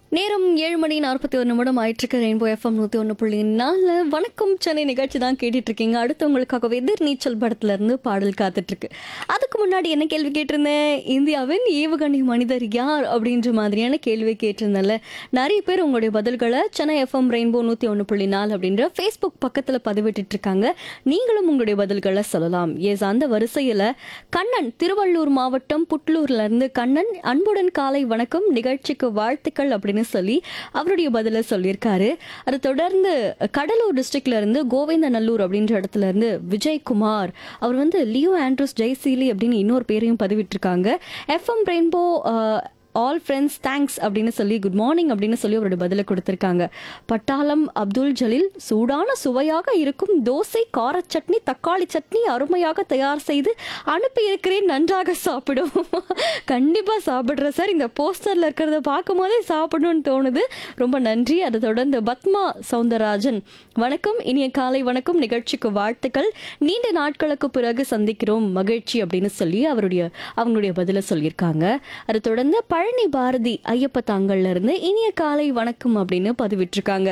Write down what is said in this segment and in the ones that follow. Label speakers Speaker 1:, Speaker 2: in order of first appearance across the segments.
Speaker 1: நேரம் ஏழு மணி நாற்பத்தி ஒரு நிமிடம் ஆயிட்டிருக்கு ரெயின்போ எஃப்எம் நூற்றி ஒன்று புள்ளி நாலு வணக்கம் சென்னை நிகழ்ச்சி தான் கேட்டுட்டு இருக்கீங்க அடுத்து உங்களுக்காக எதிர் நீச்சல் படத்துல இருந்து பாடல் காத்துட்டு இருக்கு அதுக்கு முன்னாடி என்ன கேள்வி கேட்டிருந்தேன் இந்தியாவின் ஏவுகணை மனிதர் யார் அப்படின்ற மாதிரியான கேள்வி கேட்டிருந்தேன்ல நிறைய பேர் உங்களுடைய பதில்களை சென்னை எஃப்எம் ரெயின்போ நூற்றி ஒன்று புள்ளி நாலு அப்படின்ற ஃபேஸ்புக் பக்கத்தில் பதிவிட்டு இருக்காங்க நீங்களும் உங்களுடைய பதில்களை சொல்லலாம் எஸ் அந்த வரிசையில் கண்ணன் திருவள்ளூர் மாவட்டம் புட்லூர்ல இருந்து கண்ணன் அன்புடன் காலை வணக்கம் நிகழ்ச்சிக்கு வாழ்த்துக்கள் அப்படின்னு சொல்லி அவருடைய பதில சொல்லியிருக்காரு அதை தொடர்ந்து கடலூர் டிஸ்ட்ரிக்ட்ல இருந்து கோவிந்தநல்லூர் அப்படின்ற இடத்துல இருந்து விஜயகுமார் அவர் வந்து லியோ ஆண்ட்ரூஸ் ஜெய்சீலி அப்படின்னு இன்னொரு பேரையும் பதிவிட்டிருக்காங்க FM Rainbow all friends thanks அப்படின்னு சொல்லி குட் மார்னிங் அப்படின்னு சொல்லி அவரோட பதிலை கொடுத்துருக்காங்க பட்டாளம் அப்துல் ஜலீல் சூடான சுவையாக இருக்கும் தோசை கார சட்னி தக்காளி சட்னி அருமையாக தயார் செய்து அனுப்பி இருக்கிறேன் நன்றாக சாப்பிடும் கண்டிப்பாக சாப்பிட்றேன் சார் இந்த போஸ்டரில் இருக்கிறத பார்க்கும் போதே சாப்பிடணும்னு தோணுது ரொம்ப நன்றி அதை தொடர்ந்து பத்மா சவுந்தரராஜன் வணக்கம் இனிய காலை வணக்கம் நிகழ்ச்சிக்கு வாழ்த்துக்கள் நீண்ட நாட்களுக்கு பிறகு சந்திக்கிறோம் மகிழ்ச்சி அப்படின்னு சொல்லி அவருடைய அவங்களுடைய பதிலை சொல்லியிருக்காங்க அதை தொடர்ந்து பழனி பாரதி ஐயப்ப தாங்கள்ல இருந்து இனிய காலை வணக்கம் அப்படின்னு பதிவிட்டிருக்காங்க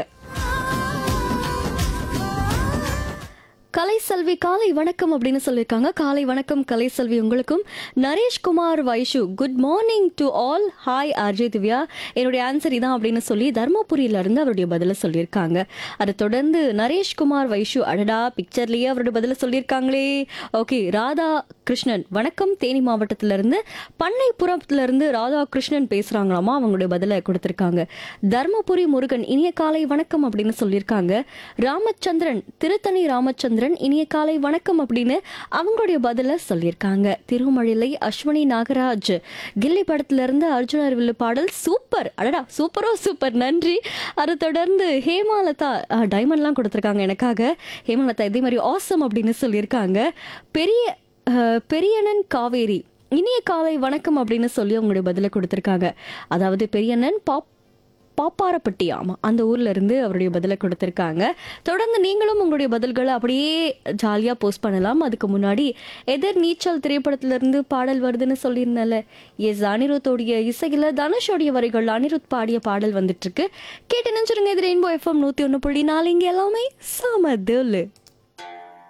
Speaker 1: கலைசெல்வி காலை வணக்கம் அப்படின்னு சொல்லியிருக்காங்க காலை வணக்கம் கலைசெல்வி உங்களுக்கும் Nareshkumar Vaishu good morning to all hi Arjay Divya என்னுடைய ஆன்சர் இதான் அப்படின்னு சொல்லி தர்மபுரியில இருந்து அவருடைய பதிலை சொல்லியிருக்காங்க அதை தொடர்ந்து நரேஷ்குமார் வைஷு அடடா பிக்சர்லயே அவருடைய பதிலை சொல்லியிருக்காங்களே ஓகே ராதா கிருஷ்ணன் வணக்கம் தேனி மாவட்டத்துல இருந்து பண்ணைப்புறத்துல இருந்து ராதா கிருஷ்ணன் பேசுறாங்களாமா அவங்களுடைய பதிலை கொடுத்திருக்காங்க தர்மபுரி முருகன் இனிய காலை வணக்கம் அப்படின்னு சொல்லியிருக்காங்க ராமச்சந்திரன் திருத்தணி ராமச்சந்திரன் இனிய காலை வணக்கம் அப்படின்னு அவங்களுடைய பதில சொல்லியிருக்காங்க திருமழிலை அஸ்வினி நாகராஜ் கில்லி படத்துல இருந்து அர்ஜுனர் வில்லு பாடல் சூப்பர் அடடா சூப்பரோ சூப்பர் நன்றி அதை தொடர்ந்து ஹேமாலதா டைமண்ட்லாம் கொடுத்துருக்காங்க எனக்காக ஹேமாலதா இதே மாதிரி ஆசம் அப்படின்னு சொல்லியிருக்காங்க பெரிய அஹ், பெரியண்ணன் காவேரி இனிய காலை வணக்கம் அப்படின்னு சொல்லி அவங்களுடைய பதிலை கொடுத்துருக்காங்க அதாவது பெரியண்ணன் பாப் பாப்பாரப்பட்டி ஆமாம் அந்த ஊர்ல இருந்து அவருடைய பதிலை கொடுத்துருக்காங்க தொடர்ந்து நீங்களும் உங்களுடைய பதில்களை அப்படியே ஜாலியாக போஸ்ட் பண்ணலாம் அதுக்கு முன்னாடி எதிர் நீச்சல் திரைப்படத்திலிருந்து பாடல் வருதுன்னு சொல்லியிருந்தேன்ல எஸ் அனிருத்தோடைய இசையில் தனுஷோடைய வரிகள் அனிருத் பாடிய பாடல் வந்துட்டு இருக்கு கேட்டு நினைச்சிருங்க இது ரெயின்போ எஃப்எம் நூற்றி ஒன்று புள்ளி நாலு இங்கே எல்லாமே சமதுல்லு